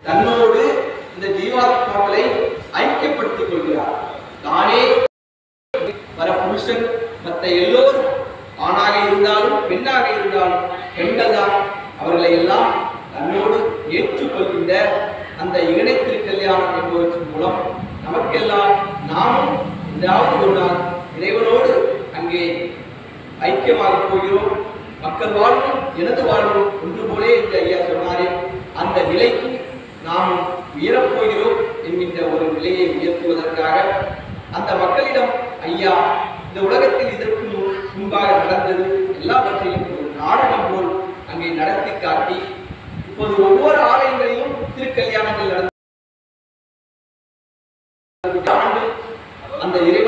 தன்னோடு இந்த ஜீவாத்மாக்களை ஐக்கியப்படுத்திக் கொள்கிறார் தானே வர புருஷன் மற்ற எல்லோரும் ஆணாக இருந்தாலும் பெண்ணாக இருந்தாலும் பெண்கள் தான் அவர்களை எல்லாம் தன்னோடு ஏற்றுக்கொள்கின்ற அந்த இணை திருக்கல்யாணம் என்பவற்றின் மூலம் நமக்கெல்லாம் நாமும் ஏதாவது ஒரு நாள் இறைவனோடு அங்கே ஐக்கியமாக போகிறோம் மக்கள் வாழ்வும் எனது வாழ்வும் ஒன்று போலே என்று ஐயா சொன்னாரே அந்த நிலைக்கு நாம் உயரப் போகிறோம் என்கின்ற ஒரு நிலையை உயர்த்துவதற்காக அந்த மக்களிடம் ஐயா இந்த உலகத்தில் இதற்கு முன் முன்பாக நடந்தது எல்லாவற்றையும் ஒரு நாடகம் போல் அங்கே நடத்தி காட்டி இப்போது ஒவ்வொரு ஆலயங்களிலும் திருக்கல்யாணங்கள் நடந்து ஆண்டு அந்த இறை